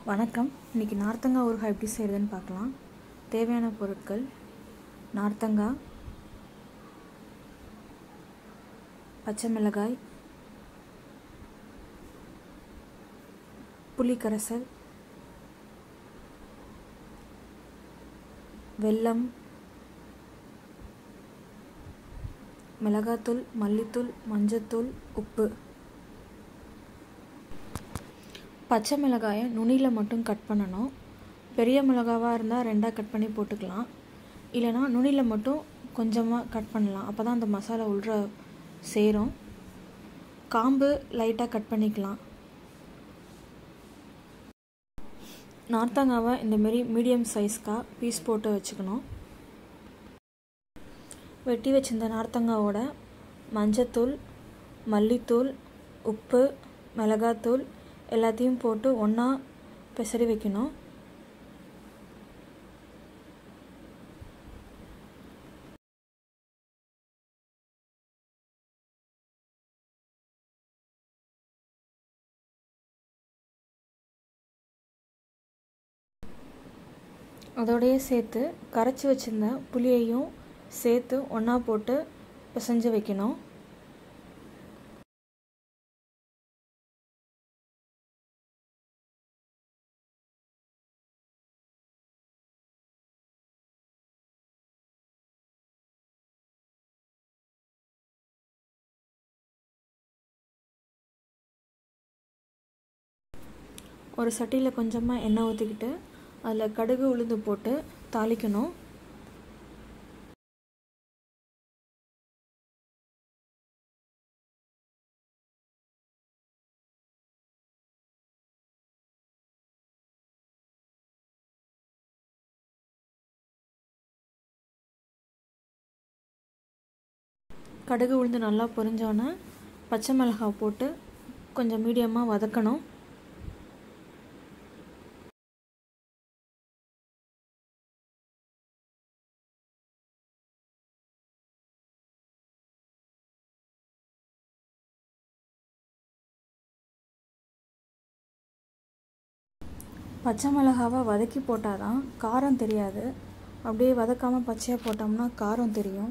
வணக்கம் இன்றைக்கி நார்த்தங்காய் ஊறுகாய் எப்படி செய்கிறதுன்னு பார்க்கலாம் தேவையான பொருட்கள் நார்த்தங்காய் பச்சை மிளகாய் புளி கரைசல் வெல்லம் மிளகாத்தூள் மல்லித்தூள் மஞ்சத்தூள் உப்பு பச்சை மிளகாயை நுனியில் மட்டும் கட் பண்ணணும் பெரிய மிளகாவாக இருந்தால் ரெண்டாக கட் பண்ணி போட்டுக்கலாம் இல்லைனா நுனியில் மட்டும் கொஞ்சமாக கட் பண்ணலாம் அப்போ தான் அந்த மசாலா உள்ள சேரும் காம்பு லைட்டாக கட் பண்ணிக்கலாம் நார்த்தங்காவை இந்தமாரி மீடியம் சைஸ்க்காக பீஸ் போட்டு வச்சுக்கணும் வெட்டி வச்சிருந்த நார்த்தங்காவோட மஞ்சத்தூள் மல்லித்தூள் உப்பு மிளகாத்தூள் எல்லாத்தையும் போட்டு ஒன்றா பெசரி வைக்கணும் அதோடையே சேர்த்து கரைச்சி வச்சிருந்த புளியையும் சேர்த்து ஒன்றா போட்டு பிசைஞ்சு வைக்கணும் ஒரு சட்டியில் கொஞ்சமாக எண்ணெய் ஊற்றிக்கிட்டு அதில் கடுகு உளுந்து போட்டு தாளிக்கணும் கடுகு உளுந்து நல்லா பொரிஞ்சோன்னே பச்சை மிளகாய் போட்டு கொஞ்சம் மீடியமாக வதக்கணும் பச்சை மிளகாவை வதக்கி போட்டால் தான் காரம் தெரியாது அப்படியே வதக்காமல் பச்சையாக போட்டோம்னா காரம் தெரியும்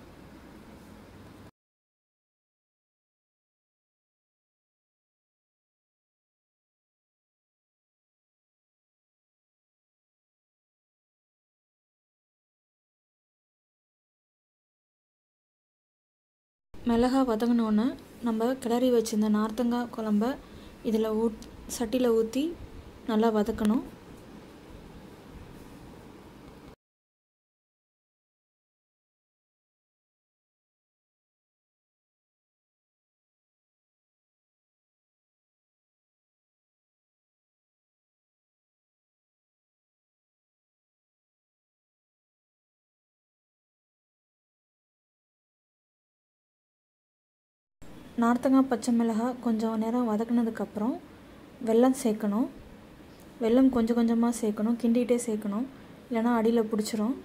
மிளகா வதங்கினோன்னே நம்ம கிளறி வச்சிருந்த நார்த்தங்காய் குழம்ப இதில் ஊத் சட்டியில் ஊற்றி நல்லா வதக்கணும் நார்த்தங்காய் பச்சை மிளகாய் கொஞ்சம் நேரம் வதக்குனதுக்கப்புறம் வெல்லம் சேர்க்கணும் வெல்லம் கொஞ்சம் கொஞ்சமாக சேர்க்கணும் கிண்டிகிட்டே சேர்க்கணும் இல்லைனா அடியில் பிடிச்சிரும்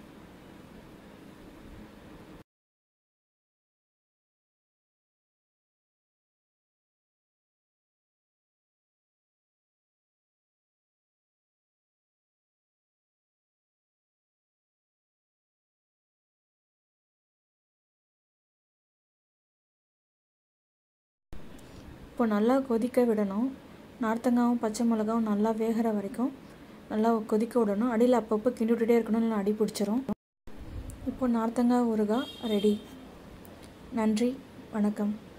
இப்போ நல்லா கொதிக்க விடணும் நார்த்தங்காயும் பச்சை மிளகாவும் நல்லா வேகிற வரைக்கும் நல்லா கொதிக்க விடணும் அடியில் அப்பப்போ கிண்டி விட்டுட்டே இருக்கணும் இல்லை அடி பிடிச்சிரும் இப்போ நார்த்தங்காய் ஊறுகாய் ரெடி நன்றி வணக்கம்